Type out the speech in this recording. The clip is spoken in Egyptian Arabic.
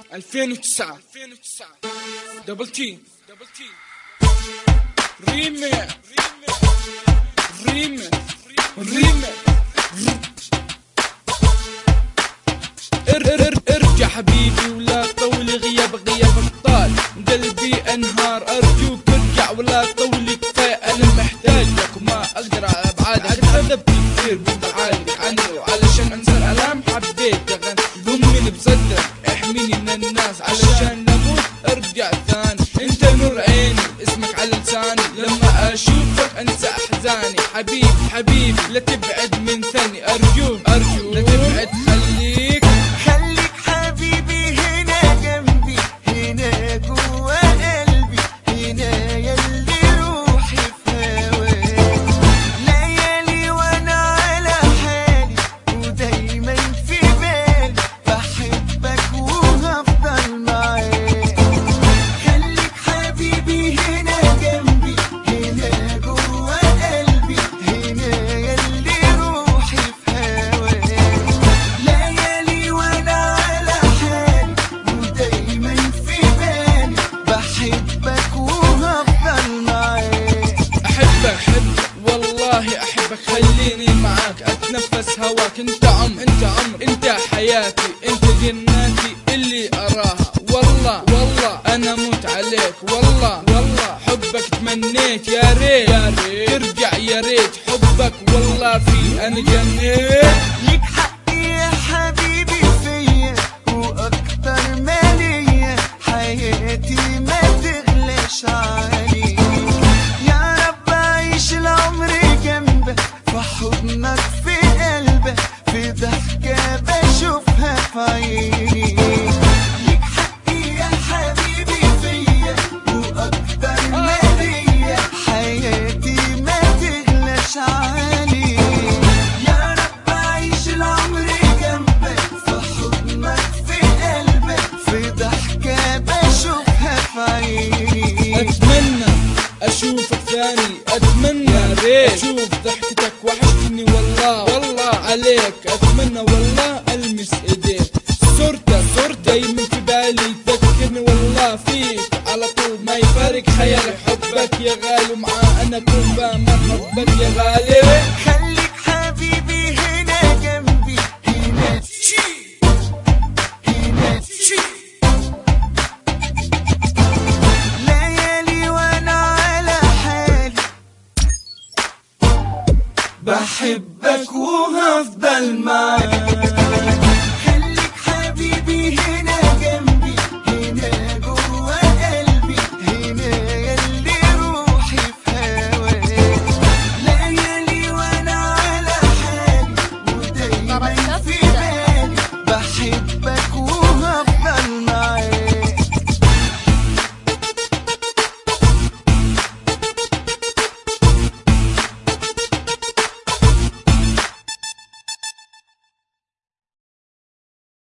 2009 دبل تي ريمي ريمي ريمي ار ار ارجع حبيبي ولا طول غياب غياب الطال قلبي انهار ارجوك ارجع ولا طول كفايه انا محتاجك وما اقدر على ابعادك عذبت كثير ببعادك عنه علشان انسى الالام حبيت اغني ضمني بصدرك احميني من الناس علشان نموت ارجع ثاني انت نور عيني اسمك على لساني لما اشوفك انسى احزاني حبيبي حبيبي لا تبعد من ثاني ارجوك ارجوك لا تبعد خليك خليك حبيبي هنا جنبي هنا جوا قلبي هنا يلي روحي في هواك ليالي وانا على حالي ودايما في بالي بحبك وهفضل معاك خليك حبيبي هنا جنبي هنا جوا قلبي هنا يلي روحي في هواك ليالي وانا على حالي ودايما في بالي بحبك وهفضل معاك احبك احبك والله احبك خليني معاك اتنفس هواك انت عمر انت عمر انت حياتي انت جناتي اللي اراها والله والله انا اموت عليك والله والله حبك تمنيت يا ريت يا ريت ترجع يا ريت حبك والله في انا جنيت ليك حق يا حبيبي فيا واكتر ما ليا حياتي ما تغلاش عليك يا رب اعيش العمر جنبك في حضنك في قلبك في ضحكة بشوفها في عيني ليك حق يا حبيبي فيا واكتر ما ليا حياتي ما تغلاش عليك يا رب اعيش العمر جنبك في حضنك في قلبك في ضحكة بشوفها في عيني اتمنى اشوفك ثاني اتمنى يا ريت اشوف ضحكتك وحشتني والله والله عليك اتمنى والله المس ايديك صورتك صورتك دايما في بالي تذكرني والله فيك على طول ما يفارق خيال حبك يا غالي ومعاه انا كل ما حبك يا غالي خليك حبيبي هنا جنبي هنا هنا ليالي وانا على حالي بحبك وهفضل معاك